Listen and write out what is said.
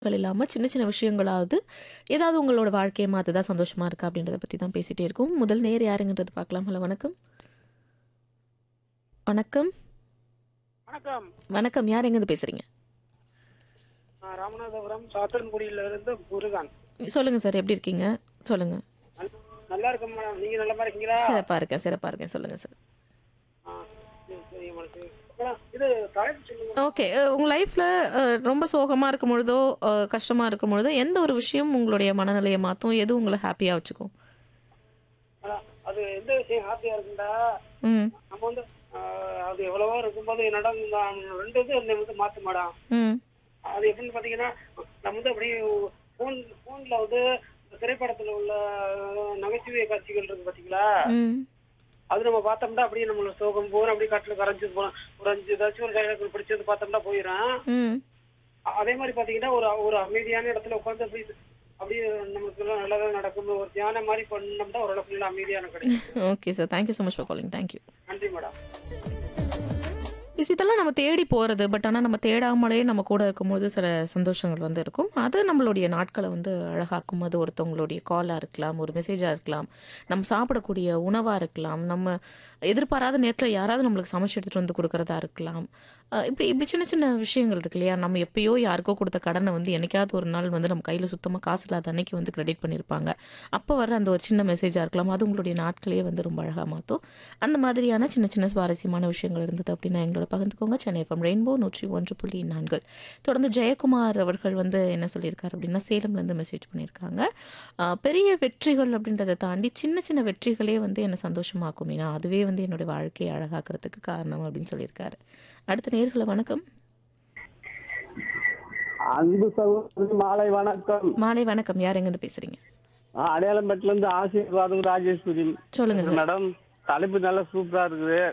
கள் இல்லாம சின்ன சின்ன விஷயங்களாவது ஏதாவது உங்களோட வாழ்க்கைய மாத்துதா, சந்தோஷமா இருக்கா? அப்படின்றத பத்தி தான் பேசிட்டே இருக்கோம். முதல் நேயர் யாருங்கன்றது பார்க்கலாம். ஹலோ வணக்கம். வணக்கம். வணக்கம் வணக்கம். யார் எங்கேருந்து பேசுறீங்க? நான் ராமநாதபுரம் சாத்தன்குடியில இருந்து முருகன் சொல்லுங்க சார். எப்படி இருக்கீங்க? சொல்லுங்க. நல்- நல்லா இருக்கேன் மேடம் நீங்க நல்லமா இருக்கீங்களா சிறப்பா இருக்கேன், சிறப்பா இருக்கேன். சொல்லுங்க சார். ஆ, சரி, சரி, உங்களுக்கு. அப்புறம் இது தலைப்பு சொல்லுங்க ஓகே. அ உங்க லைஃப்ல அ ரொம்ப சோகமா இருக்கும் பொழுதோ, அ கஷ்டமா இருக்கும் பொழுதோ, எந்த ஒரு விஷயம் உங்களுடைய மனநிலைய மாத்தும்? எது உங்கள ஹேப்பியா வச்சுக்கும்? ஆ, அது எந்த விஷயம் ஹாப்பியா இருக்குண்டா ம். நம்ம வந்து ஆ, அது எவ்வளவோ இருக்கும்போது என்னடா நான் ரெண்டு இது என்னை வந்து மாத்து மேடம் ம். அது எப்படின்னு பாத்தீங்கன்னா நம்ம வந்து அப்படியே போன் போன்ல வந்து திரைப்படத்துல உள்ள நகைச்சுவை காட்சிகள் இருக்கு பாத்தீங்களா ம். அது நம்ம பார்த்தோம்னா அப்படியே நம்மள சோகம் போற அப்படியே காட்டுல கரைஞ்சு போறோம் ஒரு அஞ்சு ஏதாச்சும் ஒரு டைலாக் பிடிச்சது பார்த்தோம்னா போயிடும் ம். அதே மாதிரி பாத்தீங்கன்னா ஒரு ஒரு அமைதியான இடத்துல உட்காந்து அப்படி அப்படியே நமக்கு எல்லாம் நல்லதா நடக்கும் ஒரு தியானம் மாதிரி பண்ணோம்னா ஓரளவுக்கு நல்லா அமைதியான கிடைக்கும் okay sir. Thank you so much for calling. Thank you. நன்றி மேடம் இஸ் இதெல்லாம் நம்ம தேடி போறது. பட் ஆனா நம்ம தேடாமலே நம்ம கூட இருக்கும்போது சில சந்தோஷங்கள் வந்து இருக்கும். அது நம்மளுடைய நாட்கள வந்து அழகாக்கும். அது ஒருத்தவங்களுடைய காலா இருக்கலாம், ஒரு மெசேஜா இருக்கலாம், நம்ம சாப்பிடக்கூடிய உணவா இருக்கலாம், நம்ம எதிர்பாராத நேரத்துல யாராவது நம்மளுக்கு சமைச்சு எடுத்துட்டு வந்து குடுக்கறதா இருக்கலாம். அ இப்படி இப்படி சின்ன சின்ன விஷயங்கள் இருக்கு இல்லையா? நம்ம எப்பயோ யாருக்கோ குடுத்த கடன வந்து என்னைக்காவது ஒரு நாள் வந்து நம்ம கையில சுத்தமா காசு இல்லாத அன்னைக்கு வந்து கிரெடிட் பண்ணியிருப்பாங்க. அப்ப வர அந்த ஒரு சின்ன மெசேஜா இருக்கலாம். அது உங்களுடைய நாட்களையே வந்து ரொம்ப அழகா மாத்தும். அந்த மாதிரியான சின்ன சின்ன சுவாரஸ்யமான விஷயங்கள் இருந்தது அப்படின்னா எங்களோட பகிர்ந்துக்கோங்க. சென்னை எஃப்எம் ரெயின்போ 101.4 தொடர்ந்து ஜெயக்குமார் அவர்கள் வந்து என்ன சொல்லியிருக்காரு அப்படின்னா, சேலம்லேருந்து மெசேஜ் பண்ணியிருக்காங்க. அ பெரிய வெற்றிகள் அப்படின்றத தாண்டி சின்ன சின்ன வெற்றிகளே வந்து என்ன சந்தோஷமாக்கும். ஏன்னா, அதுவே வந்து என்னோட வாழ்க்கைய அழகாக்குறதுக்கு காரணம் அப்படின்னு சொல்லியிருக்காரு. அடுத்த நேயர்கள வணக்கம். அன்பு சகோதரி மாலை வணக்கம் மாலை வணக்கம். யார் எங்கேருந்து பேசுறீங்க? அடையாளம்பேட்டில இருந்து ஆசீர்வாதம் ராஜேஸ்வரி சொல்லுங்க சார். மேடம் தலைப்பு நல்லா சூப்பரா இருக்குது